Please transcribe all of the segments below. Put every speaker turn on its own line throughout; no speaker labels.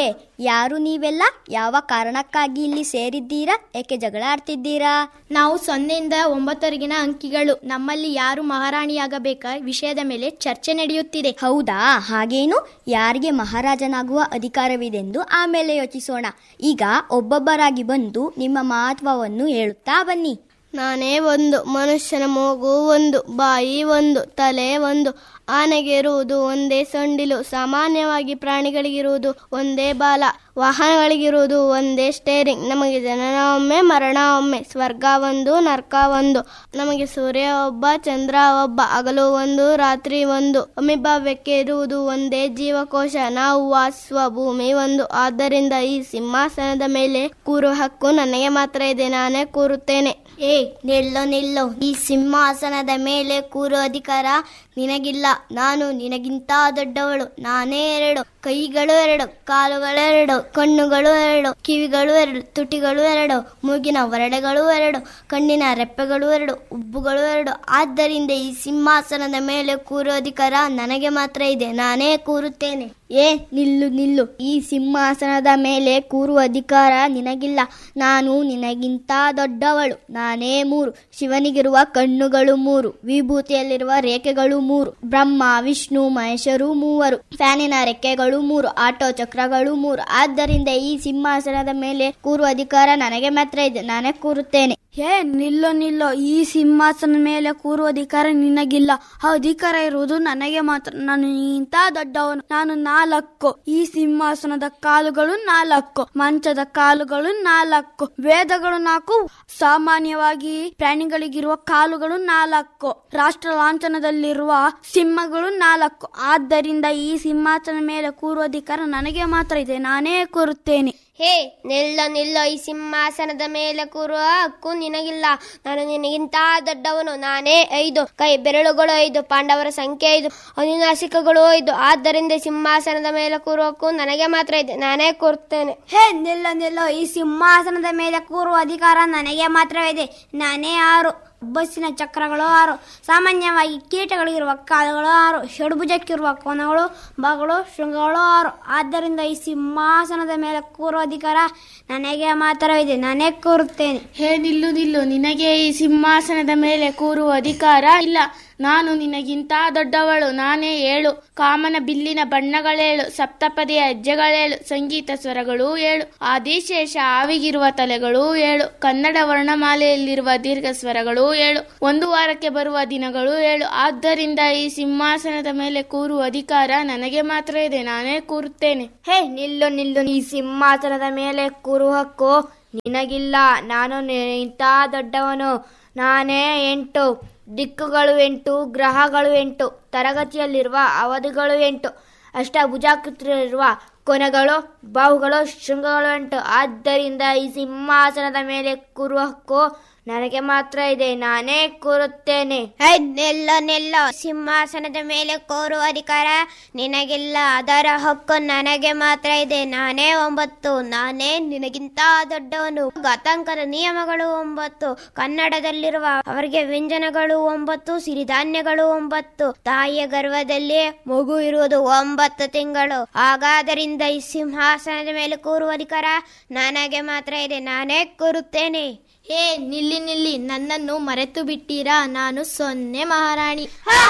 ಯಾರು ನೀವೆಲ್ಲ ಯಾವ ಕಾರಣಕ್ಕಾಗಿ ಇಲ್ಲಿ ಸೇರಿದ್ದೀರಾ ಏಕೆ ಜಗಳ ಆಡ್ತಿದ್ದೀರಾ
ನಾವು ಸೊನ್ನೆಯಿಂದ ಒಂಬತ್ತವರೆಗಿನ ಅಂಕಿಗಳು ನಮ್ಮಲ್ಲಿ ಯಾರು ಮಹಾರಾಣಿಯಾಗಬೇಕಾ ವಿಷಯದ ಮೇಲೆ ಚರ್ಚೆ ನಡೆಯುತ್ತಿದೆ
ಹೌದಾ ಹಾಗೇನು ಯಾರಿಗೆ ಮಹಾರಾಜನಾಗುವ ಅಧಿಕಾರವಿದೆಂದು ಆಮೇಲೆ ಯೋಚಿಸೋಣ ಈಗ ಒಬ್ಬೊಬ್ಬರಾಗಿ ಬಂದು ನಿಮ್ಮ ಮಹತ್ವವನ್ನು ಹೇಳುತ್ತಾ ಬನ್ನಿ
ನಾನೇ ಒಂದು ಮನುಷ್ಯನ ಮೂಗು ಒಂದು ಬಾಯಿ ಒಂದು ತಲೆ ಒಂದು ಆನೆಗೆ ಇರುವುದು ಒಂದೇ ಸೊಂಡಿಲು ಸಾಮಾನ್ಯವಾಗಿ ಪ್ರಾಣಿಗಳಿಗಿರುವುದು ಒಂದೇ ಬಾಲ ವಾಹನಗಳಿಗಿರುವುದು ಒಂದೇ ಸ್ಟೇರಿಂಗ್ ನಮಗೆ ಜನನ ಒಮ್ಮೆ ಮರಣ ಒಮ್ಮೆ ಸ್ವರ್ಗ ಒಂದು ನರ್ಕ ಒಂದು ನಮಗೆ ಸೂರ್ಯ ಒಬ್ಬ ಚಂದ್ರ ಒಬ್ಬ ಹಗಲು ಒಂದು ರಾತ್ರಿ ಒಂದು ಅಮಿಭಾವ್ಯಕ್ಕೆ ಇರುವುದು ಒಂದೇ ಜೀವಕೋಶ ನಾವು ವಾಸಿಸುವ ಭೂಮಿ ಒಂದು ಆದ್ದರಿಂದ ಈ ಸಿಂಹಾಸನದ ಮೇಲೆ ಕೂರುವ ಹಕ್ಕು ನನಗೆ ಮಾತ್ರ ಇದೆ ನಾನೇ ಕೂರುತ್ತೇನೆ
ಏ ನಿಲ್ಲೋ ನಿಲ್ಲೋ ಈ ಸಿಂಹಾಸನದ ಮೇಲೆ ಕೂರೋ ಅಧಿಕಾರ ನಿನಗಿಲ್ಲ ನಾನು ನಿನಗಿಂತ ದೊಡ್ಡವಳು ನಾನೇ ಎರಡು ಕೈಗಳು ಎರಡು ಕಾಲುಗಳು ಎರಡು ಕಣ್ಣುಗಳು ಎರಡು ಕಿವಿಗಳು ಎರಡು ತುಟಿಗಳು ಎರಡು ಮೂಗಿನ ಹೊರಡೆಗಳು ಎರಡು ಕಣ್ಣಿನ ರೆಪ್ಪೆಗಳು ಎರಡು ಉಬ್ಬುಗಳು ಎರಡು ಆದ್ದರಿಂದ ಈ ಸಿಂಹಾಸನದ ಮೇಲೆ ಕೂರೋ ಅಧಿಕಾರ ನನಗೆ ಮಾತ್ರ ಇದೆ ನಾನೇ ಕೂರುತ್ತೇನೆ
ಏ ನಿಲ್ಲು ನಿಲ್ಲು ಈ ಸಿಂಹಾಸನದ ಮೇಲೆ ಕೂರುವ ಅಧಿಕಾರ ನಿನಗಿಲ್ಲ ನಾನು ನಿನಗಿಂತ ದೊಡ್ಡವಳು ನಾನೇ ಮೂರು ಶಿವನಿಗಿರುವ ಕಣ್ಣುಗಳು ಮೂರು ವಿಭೂತಿಯಲ್ಲಿರುವ ರೇಖೆಗಳು ಮೂರು ಬ್ರಹ್ಮ ವಿಷ್ಣು ಮಹೇಶರು ಮೂವರು ಫ್ಯಾನಿನ ರೆಕ್ಕೆಗಳು ಮೂರು ಆಟೋ ಚಕ್ರಗಳು ಮೂರು ಆದ್ದರಿಂದ ಈ ಸಿಂಹಾಸನದ ಮೇಲೆ ಕೂರುವ ಅಧಿಕಾರ ನನಗೆ ಮಾತ್ರ ಇದೆ ನಾನೇ ಕೂರುತ್ತೇನೆ
ಹೇ ನಿಲ್ಲೋ ನಿಲ್ಲೋ ಈ ಸಿಂಹಾಸನ ಮೇಲೆ ಕೂರುವ ಅಧಿಕಾರ ನಿನಗಿಲ್ಲ ಆ ಅಧಿಕಾರ ಇರುವುದು ನನಗೆ ಮಾತ್ರ ನಾನು ಇಂತ ದೊಡ್ಡವನು ನಾನು ನಾಲ್ಕು ಈ ಸಿಂಹಾಸನದ ಕಾಲುಗಳು ನಾಲ್ಕು ಮಂಚದ ಕಾಲುಗಳು ನಾಲ್ಕು ವೇದಗಳು ನಾಲ್ಕು ಸಾಮಾನ್ಯವಾಗಿ ಪ್ರಾಣಿಗಳಿಗಿರುವ ಕಾಲುಗಳು ನಾಲ್ಕು ರಾಷ್ಟ್ರ ಲಾಂಛನದಲ್ಲಿರುವ ಸಿಂಹಗಳು ನಾಲ್ಕು ಆದ್ದರಿಂದ ಈ ಸಿಂಹಾಸನ ಮೇಲೆ ಕೂರುವ ಅಧಿಕಾರ ನನಗೆ ಮಾತ್ರ ಇದೆ ನಾನೇ ಕೂರುತ್ತೇನೆ
ಹೇ ನಿಲ್ಲ ನಿಲ್ಲೋ ಈ ಸಿಂಹಾಸನದ ಮೇಲೆ ಕೂರುವ ಹಕ್ಕು ನಿನಗಿಲ್ಲ ನಾನು ನಿನಗಿಂತ ದೊಡ್ಡವನು ನಾನೇ ಐದು ಕೈ ಬೆರಳುಗಳು ಐದು ಪಾಂಡವರ ಸಂಖ್ಯೆ ಐದು ಅನುನಾಸಿಕಗಳು ಐದು ಆದ್ದರಿಂದ ಸಿಂಹಾಸನದ ಮೇಲೆ ಕೂರುವ ಹಕ್ಕು ನನಗೆ ಮಾತ್ರ ಇದೆ ನಾನೇ ಕೂರುತ್ತೇನೆ
ಹೇ ನಿಲ್ಲೋ ನಿಲ್ಲೋ ಈ ಸಿಂಹಾಸನದ ಮೇಲೆ ಕೂರುವ ಅಧಿಕಾರ ನನಗೆ ಮಾತ್ರವಿದೆ ನಾನೇ ಆರು ಬಸ್ಸಿನ ಚಕ್ರಗಳು ಆರು ಸಾಮಾನ್ಯವಾಗಿ ಕೀಟಗಳಿಗಿರುವ ಕಾಲುಗಳು ಆರು ಷಡ್ಭುಜಕ್ಕಿರುವ ಕೋನಗಳು ಬಾಗಳು ಶೃಂಗಗಳು ಆರು ಆದ್ದರಿಂದ ಈ ಸಿಂಹಾಸನದ ಮೇಲೆ ಕೂರುವ ಅಧಿಕಾರ ನನಗೆ ಮಾತ್ರವಿದೆ ನಾನೇ ಕೂರುತ್ತೇನೆ
ಹೇ ನಿಲ್ಲು ನಿಲ್ಲು ನಿನಗೆ ಈ ಸಿಂಹಾಸನದ ಮೇಲೆ ಕೂರುವ ಅಧಿಕಾರ ಇಲ್ಲ ನಾನು ನಿನಗಿಂತ ದೊಡ್ಡವಳು ನಾನೇ ಏಳು ಕಾಮನ ಬಿಲ್ಲಿನ ಬಣ್ಣಗಳೇಳು ಸಪ್ತಪದಿಯ ಹೆಜ್ಜೆಗಳೇಳು ಸಂಗೀತ ಸ್ವರಗಳು ಏಳು ಆದಿಶೇಷ ಆವಿಗಿರುವ ತಲೆಗಳು ಏಳು ಕನ್ನಡ ವರ್ಣಮಾಲೆಯಲ್ಲಿರುವ ದೀರ್ಘ ಸ್ವರಗಳು ಏಳು ಒಂದು ವಾರಕ್ಕೆ ಬರುವ ದಿನಗಳು ಏಳು ಆದ್ದರಿಂದ ಈ ಸಿಂಹಾಸನದ ಮೇಲೆ ಕೂರುವ ಅಧಿಕಾರ ನನಗೆ ಮಾತ್ರ ಇದೆ ನಾನೇ ಕೂರುತ್ತೇನೆ
ಹೇ ನಿಲ್ಲು ನಿಲ್ಲು ಈ ಸಿಂಹಾಸನದ ಮೇಲೆ ಕೂರುವ ಹಕ್ಕು ನಿನಗಿಲ್ಲ ನಾನು ಇಂಥ ದೊಡ್ಡವನು ನಾನೇ ಎಂಟು ದಿಕ್ಕುಗಳು ಎಂಟು ಗ್ರಹಗಳು ಎಂಟು ತರಗತಿಯಲ್ಲಿರುವ ಅವಧಿಗಳು ಎಂಟು ಅಷ್ಟಭುಜಾಕೃತಿಯಲ್ಲಿರುವ ಕೊನೆಗಳು ಬಾಹುಗಳು ಶೃಂಗಗಳು ಎಂಟು ಆದ್ದರಿಂದ ಈ ಸಿಂಹಾಸನದ ಮೇಲೆ ಕೂರುವ ಹಕ್ಕು ನನಗೆ ಮಾತ್ರ ಇದೆ ನಾನೇ ಕೂರುತ್ತೇನೆ
ನೆಲ್ಲ ನೆಲ್ಲ ಸಿಂಹಾಸನದ ಮೇಲೆ ಕೋರುವ ಅಧಿಕಾರ ನಿನಗಿಲ್ಲ ಅದರ ಹಕ್ಕು ನನಗೆ ಮಾತ್ರ ಇದೆ ನಾನೇ ಒಂಬತ್ತು ನಾನೇ ನಿನಗಿಂತ ದೊಡ್ಡವನು ಘಾತಾಂಕದ ನಿಯಮಗಳು ಒಂಬತ್ತು ಕನ್ನಡದಲ್ಲಿರುವ ಅವರಿಗೆ ವ್ಯಂಜನಗಳು ಒಂಬತ್ತು ಸಿರಿಧಾನ್ಯಗಳು ಒಂಬತ್ತು ತಾಯಿಯ ಗರ್ಭದಲ್ಲಿ ಮಗು ಇರುವುದು ಒಂಬತ್ತು ತಿಂಗಳು ಹಾಗಾದರಿಂದ ಈ ಸಿಂಹಾಸನದ ಮೇಲೆ ಕೂರುವ ಅಧಿಕಾರ ನನಗೆ ಮಾತ್ರ ಇದೆ ನಾನೇ ಕೂರುತ್ತೇನೆ
ಹೇ ನಿಲ್ಲಿ ನಿಲ್ಲಿ ನನ್ನನ್ನು ಮರೆತು ಬಿಟ್ಟೀರಾ ನಾನು ಸೊನ್ನೆ ಮಹಾರಾಣಿ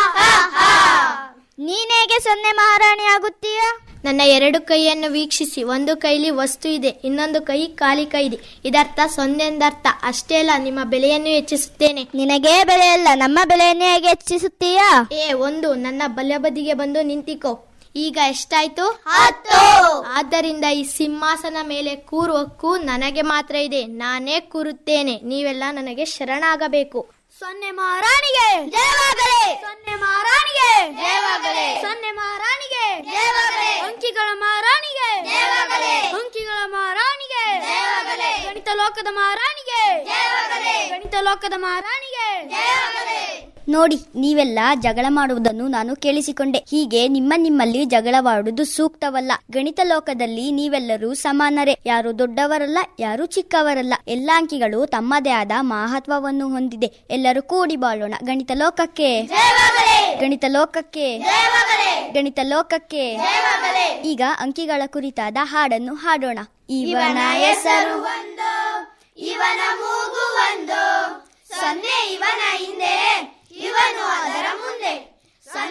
ನೀನೇಗೆ ಸೊನ್ನೆ ಮಹಾರಾಣಿ ಆಗುತ್ತೀಯಾ
ನನ್ನ ಎರಡು ಕೈಯನ್ನು ವೀಕ್ಷಿಸಿ ಒಂದು ಕೈಲಿ ವಸ್ತು ಇದೆ ಇನ್ನೊಂದು ಕೈ ಖಾಲಿ ಕೈ ಇದೆ ಇದರ್ಥ ಸೊನ್ನೆ ಎಂದರ್ಥ ಅಷ್ಟೇ ಅಲ್ಲ ನಿಮ್ಮ ಬೆಲೆಯನ್ನು ಹೆಚ್ಚಿಸುತ್ತೇನೆ
ನಿನಗೇ ಬೆಲೆ ಇಲ್ಲ ನಮ್ಮ ಬೆಲೆಯನ್ನೇ ಹೇಗೆ ಹೆಚ್ಚಿಸುತ್ತೀಯಾ
ಏ ಒಂದು ನನ್ನ ಬಲಬದಿಗೆ ಬಂದು ನಿಂತಿಕೋ ಈಗ ಎಷ್ಟಾಯ್ತು ಆದ್ದರಿಂದ ಈ ಸಿಂಹಾಸನ ಮೇಲೆ ಕೂರುವಕ್ಕೂ ನನಗೆ ಮಾತ್ರ ಇದೆ ನಾನೇ ಕೂರುತ್ತೇನೆ ನೀವೆಲ್ಲ ನನಗೆ ಶರಣಾಗಬೇಕು
ಸೊನ್ನೆ ಮಹಾರಾಣಿಗೆ ಜಯವಾಗಲಿ ಸೊನ್ನೆ ಮಹಾರಾಣಿಗೆ ಜಯವಾಗಲಿ ಸೊನ್ನೆ ಮಹಾರಾಣಿಗೆ ಜಯವಾಗಲಿ ಅಂಕಿಗಳ ಮಹಾರಾಣಿಗೆ ಜಯವಾಗಲಿ ಅಂಕಿಗಳ ಮಹಾರಾಣಿಗೆ ಜಯವಾಗಲಿ ಗಣಿತ ಲೋಕದ ಮಹಾರಾಣಿಗೆ ಜಯವಾಗಲಿ ಗಣಿತ ಲೋಕದ ಮಹಾರಾಣಿಗೆ ಜಯವಾಗಲಿ
ನೋಡಿ ನೀವೆಲ್ಲ ಜಗಳ ಮಾಡುವುದನ್ನು ನಾನು ಕೇಳಿಸಿಕೊಂಡೆ ಹೀಗೆ ನಿಮ್ಮ ನಿಮ್ಮಲ್ಲಿ ಜಗಳವಾಡುವುದು ಸೂಕ್ತವಲ್ಲ ಗಣಿತ ಲೋಕದಲ್ಲಿ ನೀವೆಲ್ಲರೂ ಸಮಾನರೇ ಯಾರು ದೊಡ್ಡವರಲ್ಲ ಯಾರು ಚಿಕ್ಕವರಲ್ಲ ಎಲ್ಲ ಅಂಕಿಗಳು ತಮ್ಮದೇ ಆದ ಮಹತ್ವವನ್ನು ಹೊಂದಿದೆ ಎಲ್ಲರೂ ಕೂಡಿ ಬಾಳೋಣ ಗಣಿತ ಲೋಕಕ್ಕೆ ಗಣಿತ ಲೋಕಕ್ಕೆ ಗಣಿತ ಲೋಕಕ್ಕೆ ಈಗ ಅಂಕಿಗಳ ಕುರಿತಾದ ಹಾಡನ್ನು ಹಾಡೋಣ ಇವನ ಹೆಸರು
ಇವನ ಮೂಗು ಒಂದು ಸೊನ್ನೆ ಇವನ ಹಿಂದೆ